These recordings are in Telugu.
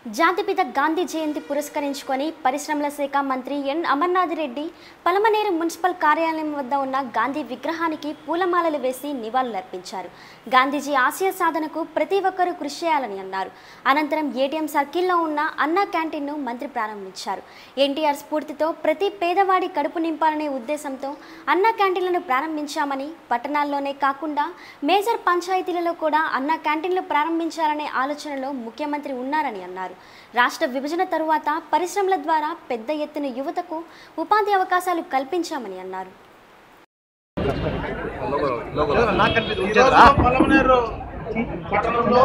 జాతిపిత గాంధీ జయంతి పురస్కరించుకొని పరిశ్రమల శాఖ మంత్రి ఎన్ అమర్నాథ్ రెడ్డి పలమనేరు మున్సిపల్ కార్యాలయం వద్ద ఉన్న గాంధీ విగ్రహానికి పూలమాలలు వేసి నివాళులర్పించారు గాంధీజీ ఆశయ సాధనకు ప్రతి ఒక్కరూ కృషి చేయాలని అన్నారు అనంతరం ఏటీఎం సర్కిల్లో ఉన్న అన్నా క్యాంటీన్ను మంత్రి ప్రారంభించారు ఎన్టీఆర్ స్ఫూర్తితో ప్రతి పేదవాడి కడుపు నింపాలనే ఉద్దేశంతో అన్నా క్యాంటీన్లను ప్రారంభించామని పట్టణాల్లోనే కాకుండా మేజర్ పంచాయతీలలో కూడా అన్నా క్యాంటీన్లు ప్రారంభించాలనే ఆలోచనలో ముఖ్యమంత్రి ఉన్నారని అన్నారు రాష్ట్ర విభజన తరువాత పరిశ్రమల ద్వారా పెద్ద ఎత్తున యువతకు ఉపాధి అవకాశాలు కల్పించామని అన్నారు ఈరోజు పలమనేరు పట్టణంలో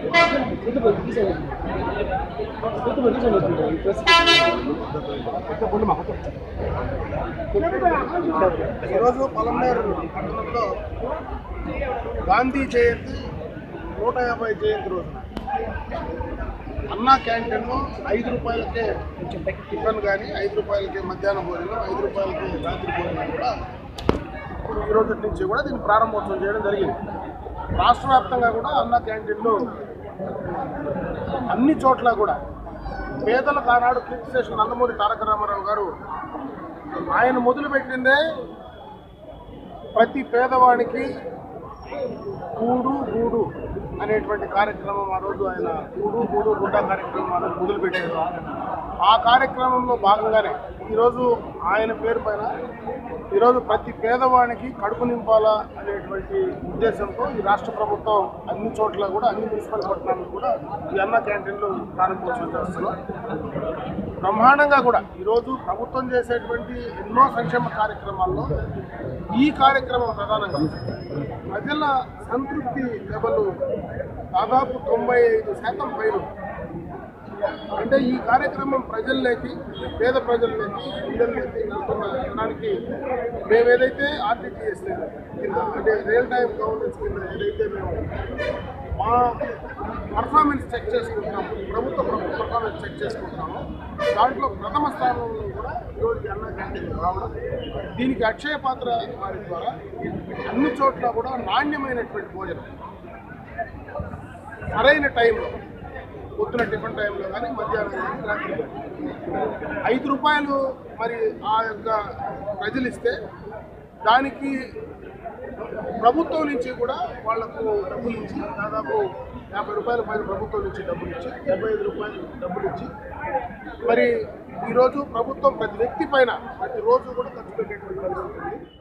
ఈరోజు పలమనేరు పట్టణంలో గాంధీ జయంతి నూట యాభై జయంతి రోజున అన్నా క్యాంటీన్లో ఐదు రూపాయలకే టిఫిన్ కానీ ఐదు రూపాయలకే మధ్యాహ్నం భోజనం ఐదు రూపాయలకే రాత్రి భోజనం కూడా ఇప్పుడు ఈ రోజు నుంచి కూడా దీన్ని ప్రారంభోత్సవం చేయడం జరిగింది రాష్ట్ర వ్యాప్తంగా కూడా అన్న క్యాంటీన్లు అన్ని చోట్ల కూడా పేదలకు ఆనాడు క్లిక్ స్టేషన్ నందమూరి తారక రామారావు గారు ఆయన మొదలుపెట్టిందే ప్రతి పేదవాడికి కూడు గూడు అనేటువంటి కార్యక్రమం ఆ రోజు ఆయన కూడు గూడు గుడ్డ కార్యక్రమం ఆ రోజు మొదలుపెట్టారు ఆ కార్యక్రమంలో భాగంగానే ఈరోజు ఆయన పేరు పైన ఈరోజు ప్రతి పేదవానికి కడుపు నింపాలా అనేటువంటి ఉద్దేశంతో ఈ రాష్ట్ర ప్రభుత్వం అన్ని చోట్ల కూడా అన్ని మున్సిపల్ పట్టణాల్లో కూడా ఈ అన్న క్యాంటీన్లు ప్రారంభోత్సవం చేస్తున్నాం బ్రహ్మాండంగా కూడా ఈరోజు ప్రభుత్వం చేసేటువంటి ఎన్నో సంక్షేమ కార్యక్రమాల్లో ఈ కార్యక్రమం ప్రధానంగా ప్రజల సంతృప్తి లెవెల్ దాదాపు తొంభై ఐదు శాతం పైన ఉంది. అంటే ఈ కార్యక్రమం ప్రజల్లోకి పేద ప్రజల్లోకి ఇళ్ళల్లోకి వెళ్తున్న జనానికి మేము ఏదైతే ఆర్టీజీఎస్ కింద అంటే రియల్ టైం గవర్నెన్స్ కింద ఏదైతే మేము మా పర్ఫార్మెన్స్ చెక్ చేసుకుంటున్నాము ప్రభుత్వ ప్రభుత్వ పర్ఫార్మెన్స్ చెక్ చేసుకుంటున్నాము దాంట్లో ప్రథమ స్థానంలో కూడా ఈరోజు అన్న క్యాంటీన్ రావడం దీనికి అక్షయ పాత్ర వారి ద్వారా అన్ని చోట్ల కూడా నాణ్యమైనటువంటి భోజనం సరైన టైంలో పొద్దున టిఫిన్ టైంలో కానీ మధ్యాహ్నం కానీ రాత్రి కానీ. ఐదు రూపాయలు మరి ఆ యొక్క ప్రజలు ఇస్తే దానికి ప్రభుత్వం నుంచి కూడా వాళ్లకు డబ్బులు ఇచ్చి దాదాపు యాభై రూపాయల పైన ప్రభుత్వం నుంచి డబ్బులు ఇచ్చి డెబ్బై ఐదు రూపాయలు డబ్బులు ఇచ్చి మరి ఈరోజు ప్రభుత్వం ప్రతి వ్యక్తి పైన ప్రతిరోజు కూడా ఖర్చు పెట్టేటువంటి పరిస్థితి ఉంది